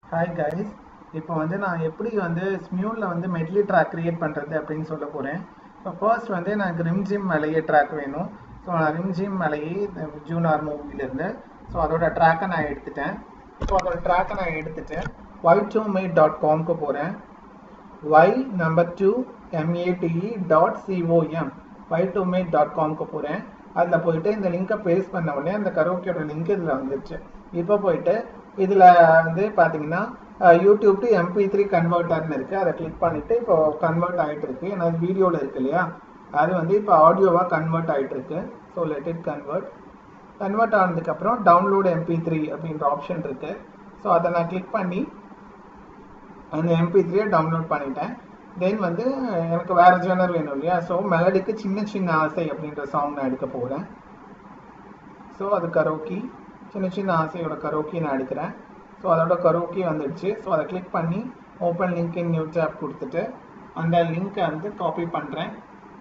hi guys இப்போ வந்து நான் எப்படி வந்து ஸ்மியூலில் வந்து மெட்லி ட்ராக் கிரியேட் பண்ணுறது அப்படின்னு சொல்ல போகிறேன் இப்போ ஃபர்ஸ்ட் வந்து எனக்கு ரிம்ஜிம் மலையே ட்ராக் வேணும் ஸோ நான் ரிம்ஜிம் மலையை ஜூனார் மூவிலேருந்து ஸோ அதோட ட்ராக்கை நான் எடுத்துட்டேன் ஸோ அதோட ட்ராக்கை நான் எடுத்துட்டு ஒயிட் டூ மேட் டாட் காம்க்கு போகிறேன் Y number two M A D E dot C O M Y two mate dot காம்க்கு போகிறேன் அதில் போயிட்டு இந்த லிங்கை பேஸ்ட் பண்ண உடனே அந்த கரோக்கியோட லிங்க் இதில் வந்துருச்சு இப்போ போயிட்டு இதில் வந்து பார்த்தீங்கன்னா யூடியூப் டு எம்பி த்ரீ கன்வெர்ட்டர்னு இருக்குது அதை கிளிக் பண்ணிவிட்டு இப்போ கன்வெர்ட் ஆகிட்டு இருக்கு ஏன்னா அது வீடியோவில் இருக்கு இல்லையா அது வந்து இப்போ ஆடியோவாக கன்வெர்ட் ஆகிட்டு இருக்கு so let it convert convert ஆனதுக்கப்புறம் டவுன்லோட் எம்பி த்ரீ அப்படின்ற ஆப்ஷன் இருக்குது ஸோ அதை நான் கிளிக் பண்ணி அந்த எம்பி த்ரீயை டவுன்லோட் பண்ணிட்டேன் தென் வந்து எனக்கு வேறு ஜேனர் வேணும் இல்லையா ஸோ மெலடிக்கு சின்ன சின்ன ஆசை அப்படின்ற சாங் நான் எடுக்க போகிறேன் ஸோ அது கரோக்கி சின்ன சின்ன ஆசையோட கரோக்கி நான் எடுக்கிறேன் ஸோ அதோட கரோக்கி வந்துடுச்சு ஸோ அதை கிளிக் பண்ணி open link in new tab கொடுத்துட்டு அந்த லிங்க்கை வந்து காப்பி பண்ணுறேன்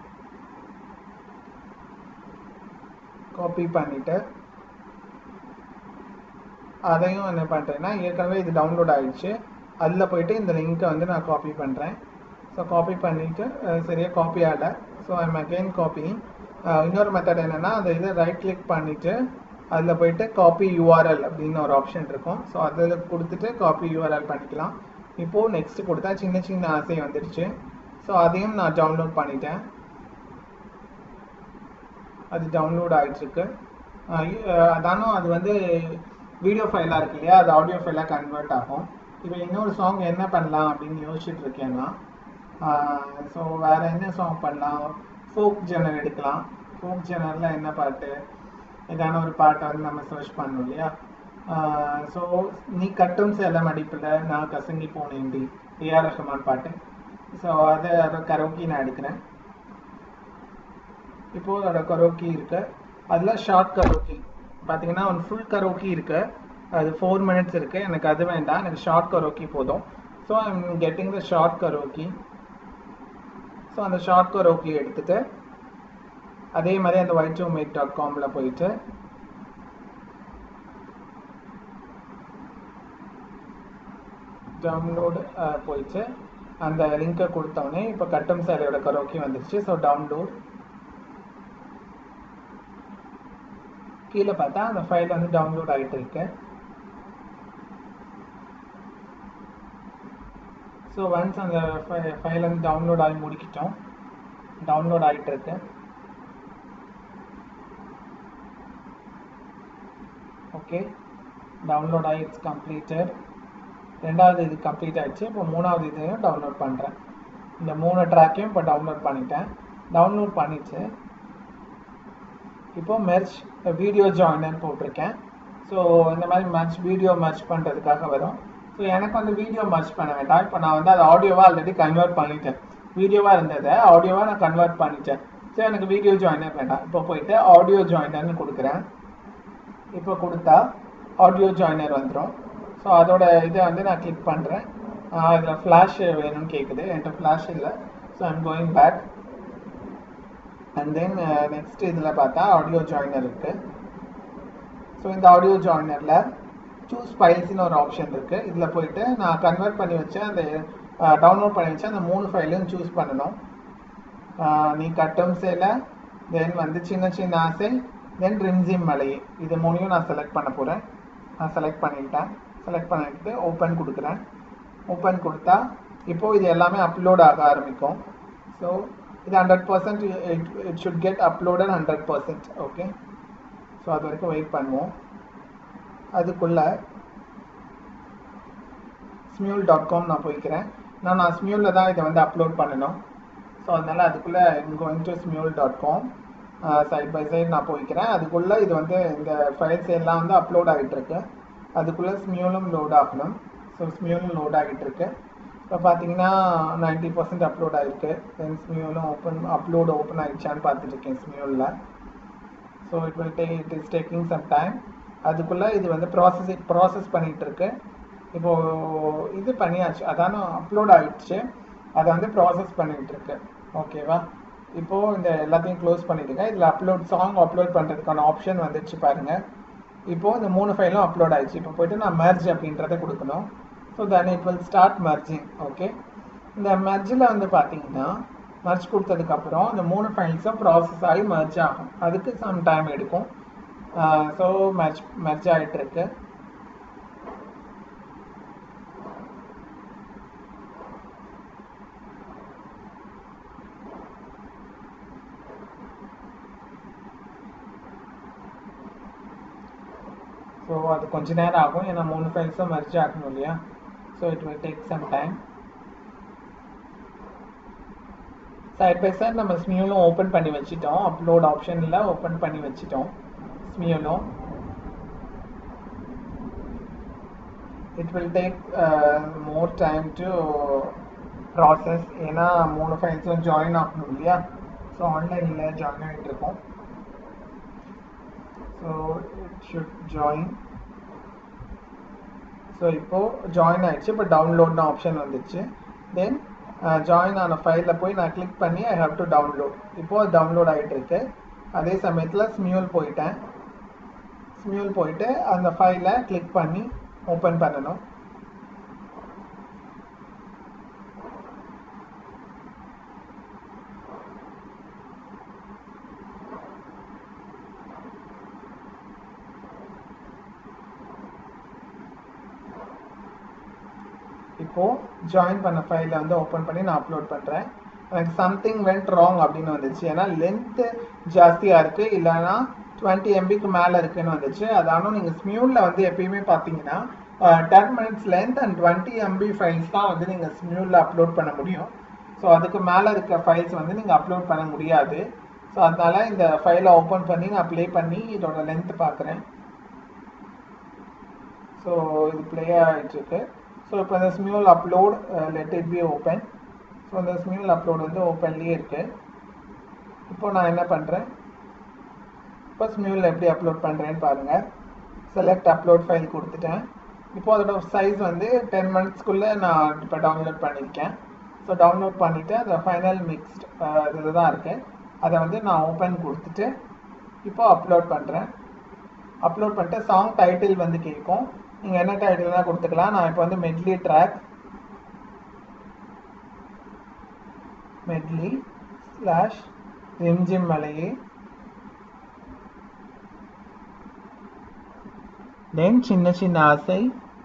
காப்பி பண்ணிவிட்டு அதையும் என்ன பண்ணுறேன்னா ஏற்கனவே இது டவுன்லோட் ஆகிடுச்சு அதில் போயிட்டு இந்த லிங்க்கை வந்து நான் காப்பி பண்ணுறேன் ஸோ காப்பி பண்ணிவிட்டு சரியாக காப்பி ஆகல ஸோ ஐம் அகெயின் காப்பிங் இன்னொரு மெத்தட் என்னென்னா அந்த இதை ரைட் கிளிக் பண்ணிவிட்டு அதில் போயிட்டு காப்பி யூஆர்எல் அப்படின்னு ஒரு ஆப்ஷன் இருக்கும் ஸோ அதில் கொடுத்துட்டு காப்பி யூஆர்எல் பண்ணிக்கலாம் இப்போது நெக்ஸ்ட் கொடுத்தா சின்ன சின்ன ஆசை வந்துடுச்சு ஸோ அதையும் நான் டவுன்லோட் பண்ணிட்டேன் அது டவுன்லோட் ஆகிட்டுருக்கு அதானும் அது வந்து வீடியோ ஃபைலாக இருக்கு இல்லையா அது ஆடியோ ஃபைலாக கன்வெர்ட் ஆகும் இப்போ இன்னொரு சாங் என்ன பண்ணலாம் அப்படின்னு யோசிச்சுட்டு இருக்கேன்னா ஸோ வேறு என்ன சாங் பண்ணலாம் ஃபோக் ஜெனர் எடுக்கலாம் ஃபோக் ஜெனரில் என்ன பாட்டு இதான ஒரு பாட்டை வந்து நம்ம சர்ச் பண்ணணும் இல்லையா ஸோ நீ கட்டும் சேலம் அடிப்பில் நான் கசங்கி போனேன்டி ஏஆர் ரஹ்மான் பாட்டு ஸோ அதை அதை கரோக்கி நான் எடுக்கிறேன் இப்போது அதோட கரோக்கி இருக்கு அதில் ஷார்ட் கரோக்கி பார்த்தீங்கன்னா ஒரு ஃபுல் கரோக்கி இருக்கு அது ஃபோர் மினிட்ஸ் இருக்கு எனக்கு அது வேண்டாம் எனக்கு ஷார்ட் கரோக்கி போதும் so I'm getting the short karaoke so அந்த ஷார்ட் கரோக்கி எடுத்துட்டு அதே மாதிரி அந்த ஒயிட் டூ மேக் டாட் காமில் போயிட்டு டவுன்லோடு போயிட்டு அந்த லிங்கை கொடுத்தோடனே இப்போ கட்டம் சாரியோட கரோக்கி வந்துருச்சு ஸோ டவுன்லோட் கீழே பார்த்தா அந்த ஃபைல் வந்து டவுன்லோட் ஆகிட்டு இருக்கு ஸோ ஒன்ஸ் அந்த ஃபைல் வந்து டவுன்லோட் ஆகி முடிக்கிட்டோம் டவுன்லோட் ஆகிட்டு இருக்கு ஓகே டவுன்லோட் ஆகி இட்ஸ் கம்ப்ளீட்டட் ரெண்டாவது இது கம்ப்ளீட் ஆகிடுச்சு இப்போ மூணாவது இதையும் டவுன்லோட் பண்ணுறேன் இந்த மூணு ட்ராக்கையும் இப்போ டவுன்லோட் பண்ணிட்டேன் டவுன்லோட் பண்ணிட்டு இப்போ மெர்ச் வீடியோ ஜாயினர் போட்டிருக்கேன் ஸோ இந்த மாதிரி மர்ச் வீடியோ மர்ச் பண்ணுறதுக்காக வரும் ஸோ எனக்கு வந்து வீடியோ மர்ச் பண்ண வேண்டாம் இப்போ நான் வந்து அதை ஆடியோவாக ஆல்ரெடி கன்வெர்ட் பண்ணிட்டேன் வீடியோவாக இருந்ததை ஆடியோவாக நான் கன்வெர்ட் பண்ணிட்டேன் ஸோ எனக்கு வீடியோ ஜாயினர் வேண்டாம் இப்போ போயிட்டு ஆடியோ ஜாயினர்னு கொடுக்குறேன் இப்போ கொடுத்தா ஆடியோ ஜாயினர் வந்துடும் ஸோ அதோட இதை வந்து நான் கிளிக் பண்ணுறேன் இதில் ஃப்ளாஷ் வேணும்னு கேட்குது என்கிட்ட ஃப்ளாஷ் இல்லை so I'm going back and then next இதில் பார்த்தா ஆடியோ ஜாயினர் இருக்குது ஸோ இந்த ஆடியோ ஜாயினரில் சூஸ் ஃபைல்ஸ்னு ஒரு ஆப்ஷன் இருக்குது இதில் போயிட்டு நான் கன்வெர்ட் பண்ணி வச்சேன் அந்த டவுன்லோட் பண்ணி வச்சேன் அந்த மூணு ஃபைலையும் சூஸ் பண்ணணும் நீ கட்டும் சேல தென் வந்து சின்ன சின்ன ஆசை தென் ரிம்ஜிம் மலை இது மூணையும் நான் செலக்ட் பண்ண போகிறேன் நான் செலக்ட் பண்ணிட்டேன் செலக்ட் பண்ணிட்டு ஓப்பன் கொடுக்குறேன் ஓப்பன் கொடுத்தா இப்போது இது எல்லாமே அப்லோட் ஆக ஆரம்பிக்கும் ஸோ இது hundred percent it should get uploaded hundred percent okay so அது வரைக்கும் வெயிட் பண்ணுவோம் அதுக்குள்ளே ஸ்மியூல் டாட் காம் நான் போய்க்கிறேன் நான் நான் ஸ்மியூலில் தான் இதை வந்து அப்லோட் பண்ணணும் ஸோ அதனால் அதுக்குள்ளே going to Smule dot com side by side நான் போய்க்கிறேன் அதுக்குள்ளே இது வந்து இந்த ஃபைல்ஸ் எல்லாம் வந்து அப்லோட் ஆகிட்டுருக்கு அதுக்குள்ளே ஸ்மியூலும் லோட் ஆகணும் ஸோ ஸ்மியூலும் லோட் ஆகிட்டு இருக்கு இப்போ பார்த்தீங்கன்னா நைன்ட்டி பர்சன்ட் அப்லோட் ஆகிருக்கு தென் ஸ்மியூலும் ஓப்பன் அப்லோட் ஓப்பன் ஆகிடுச்சான்னு பார்த்துட்டு இருக்கேன் ஸ்மியூலில் so it will take it is taking some time அதுக்குள்ளே இது வந்து ப்ராசஸ் ப்ராசஸ் பண்ணிகிட்டு இருக்கு இப்போது இது பண்ணியாச்சு அதான அப்லோட் ஆகிடுச்சு அதை வந்து ப்ராசஸ் பண்ணிகிட்டு இருக்கு ஓகேவா இப்போது இந்த எல்லாத்தையும் க்ளோஸ் பண்ணிவிடுங்க இதில் அப்லோட் சாங் அப்லோட் பண்ணுறதுக்கான ஆப்ஷன் வந்துடுச்சு பாருங்கள் இப்போது இந்த மூணு ஃபைலும் அப்லோட் ஆயிடுச்சு இப்போ போயிட்டு நான் மெர்ஜ் அப்படின்றத கொடுக்கணும் so so then it will start merging okay இந்த மெர்ஜில் வந்து பார்த்தீங்கன்னா மர்ஜ் கொடுத்ததுக்கப்புறம் இந்த மூணு ஃபைல்ஸும் ப்ராசஸ் ஆகி மர்ஜ் ஆகும் அதுக்கு சம் டைம் எடுக்கும் ஸோ மெர்ஜ் மெர்ஜ் ஆகிட்டு இருக்கு ஸோ அது கொஞ்ச நேரம் ஆகும் ஏன்னா மூணு ஃபைல்ஸும் மெர்ஜ் ஆகணும் இல்லையா so it will take some time side by side நம்ம ஸ்மியூலும் ஓப்பன் பண்ணி வச்சுட்டோம் அப்லோட் ஆப்ஷனில் ஓப்பன் பண்ணி வச்சுட்டோம் ஸ்மியூலும் it will take more time to process ஏன்னா மூணு ஃபைல்ஸும் ஜாயின் ஆகணும் இல்லையா ஸோ ஆன்லைனில் ஜாயின் ஆகிட்டு இருக்கோம் so it should join so இப்போது ஜாயின் ஆயிடுச்சு இப்போ டவுன்லோட்னு ஆப்ஷன் வந்துச்சு தென் ஜாயின் ஆன ஃபைலில் போய் நான் கிளிக் பண்ணி ஐ ஹாவ் டு டவுன்லோட் இப்போது அது டவுன்லோட் ஆகிட்டு இருக்கு அதே சமயத்தில் ஸ்மியூல் போயிட்டேன் ஸ்மியூல் போயிட்டு அந்த ஃபைலை கிளிக் பண்ணி ஓப்பன் பண்ணணும் இப்போது ஜாயின் பண்ண ஃபைலை வந்து ஓப்பன் பண்ணி நான் அப்லோட் பண்ணுறேன் எனக்கு சம்திங் வென்ட் ராங் அப்படின்னு வந்துச்சு ஏன்னா லென்த்து ஜாஸ்தியாக இருக்குது இல்லைன்னா டுவெண்ட்டி எம்பிக்கு மேலே இருக்குன்னு வந்துச்சு அதானும் நீங்கள் ஸ்மியூலில் வந்து எப்பயுமே பார்த்தீங்கன்னா ten minutes length and twenty MB files தான் வந்து நீங்கள் ஸ்மியூலில் அப்லோட் பண்ண முடியும் ஸோ அதுக்கு மேலே இருக்க ஃபைல்ஸ் வந்து நீங்கள் அப்லோட் பண்ண முடியாது ஸோ அதனால் இந்த ஃபைலை ஓப்பன் பண்ணி நான் ப்ளே பண்ணி இதோட லென்த் பார்க்குறேன் ஸோ இது ப்ளே ஆகிட்டுருக்கு ஸோ இப்போ இந்த Smule upload let it be open so இந்த ஸ்மியூல் அப்லோட் வந்து ஓப்பன்லேயே இருக்குது இப்போ நான் என்ன பண்ணுறேன் இப்போ ஸ்மியூலில் எப்படி அப்லோட் பண்ணுறேன்னு பாருங்கள் செலக்ட் அப்லோட் ஃபைல் கொடுத்துட்டேன் இப்போ அதோட சைஸ் வந்து டென் மினிட்ஸ்க்குள்ளே நான் இப்போ டவுன்லோட் பண்ணியிருக்கேன் ஸோ டவுன்லோட் பண்ணிவிட்டு அந்த ஃபைனல் மிக்ஸ்ட் இதில் தான் இருக்குது அதை வந்து நான் ஓப்பன் கொடுத்துட்டு இப்போ அப்லோட் பண்ணுறேன் அப்லோட் பண்ணிட்டு சாங் டைட்டில் வந்து கேட்கும் நீங்கள் என்ன டைட்டில்னா கொடுத்துக்கலாம் நான் இப்போ வந்து மெட்லி ட்ராக் மெட்லி ஸ்லாஷ் ரிம்ஜிம் மலையே தென் சின்ன சின்ன ஆசை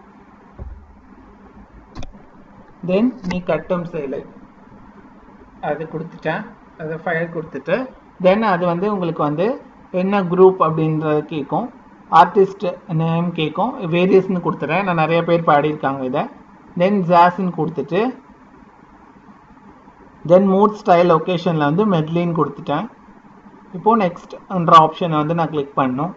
தென் நீ கட்டும் செயலை அது கொடுத்துட்டேன் அது ஃபைல் கொடுத்துட்டு தென் அது வந்து உங்களுக்கு வந்து என்ன குரூப் அப்படின்றது கேட்கும் ஆர்டிஸ்ட் நேம் கேட்கும் வேரியஸ்னு கொடுத்துட்றேன் நான் நிறைய பேர் பாடியிருக்காங்க இதை தென் ஜாஸ்ன்னு கொடுத்துட்டு தென் மூட் ஸ்டைல் லொக்கேஷனில் வந்து மெட்லின்னு கொடுத்துட்டேன் இப்போது நெக்ஸ்ட்ன்ற ஆப்ஷனை வந்து நான் கிளிக் பண்ணணும்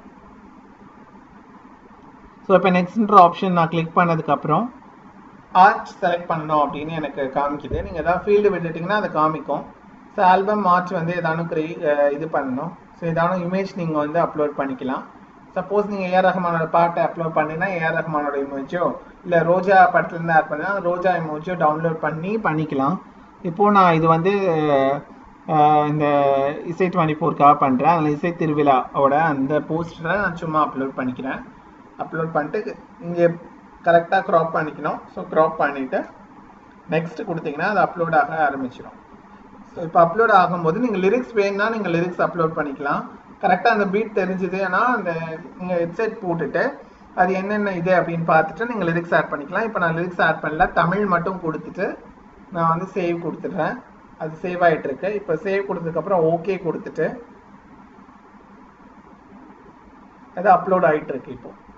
ஸோ இப்போ நெக்ஸ்ட்ன்ற ஆப்ஷன் நான் கிளிக் பண்ணதுக்கப்புறம் ஆர்ட் செலக்ட் பண்ணோம் அப்படின்னு எனக்கு காமிக்குது நீங்கள் எதாவது ஃபீல்டு விட்டுட்டிங்கன்னா அதை காமிக்கும் ஸோ ஆல்பம் ஆர்ட் வந்து ஏதானும் க்ரி இது பண்ணணும் ஸோ ஏதானும் இமேஜ் நீங்கள் வந்து அப்லோட் பண்ணிக்கலாம் சப்போஸ் நீங்கள் ஏஆர் ரஹ்மானோட பாட்டை அப்லோட் பண்ணினா ஏஆர் ரஹ்மானோட இமேஜோ இல்லை ரோஜா படத்துலேருந்து ஆட் பண்ணினா ரோஜா இமேஜோ டவுன்லோட் பண்ணி பண்ணிக்கலாம் இப்போது நான் இது வந்து இந்த இசை டுவெண்ட்டி ஃபோர்க்காக பண்ணுறேன் அதில் இசை திருவிழாவோட அந்த போஸ்டரை நான் சும்மா அப்லோட் பண்ணிக்கிறேன் அப்லோட் பண்ணிட்டு இங்கே கரெக்டாக க்ராப் பண்ணிக்கணும் ஸோ க்ராப் பண்ணிவிட்டு நெக்ஸ்ட் கொடுத்தீங்கன்னா அது அப்லோட் ஆக ஆரம்பிச்சிடும் ஸோ இப்போ அப்லோட் ஆகும்போது நீங்கள் லிரிக்ஸ் வேணும்னா நீங்கள் லிரிக்ஸ் அப்லோட் பண்ணிக்கலாம் கரெக்டாக அந்த பீட் தெரிஞ்சுது ஏன்னா அந்த நீங்கள் ஹெட்செட் போட்டுட்டு அது என்னென்ன இது அப்படின்னு பார்த்துட்டு நீங்கள் லிரிக்ஸ் ஆட் பண்ணிக்கலாம் இப்போ நான் லிரிக்ஸ் ஆட் பண்ணல தமிழ் மட்டும் கொடுத்துட்டு நான் வந்து சேவ் கொடுத்துட்றேன் அது சேவ் ஆகிட்டு இருக்கு இப்போ சேவ் கொடுத்ததுக்கப்புறம் ஓகே கொடுத்துட்டு அது அப்லோட் ஆகிட்டு இருக்கு இப்போ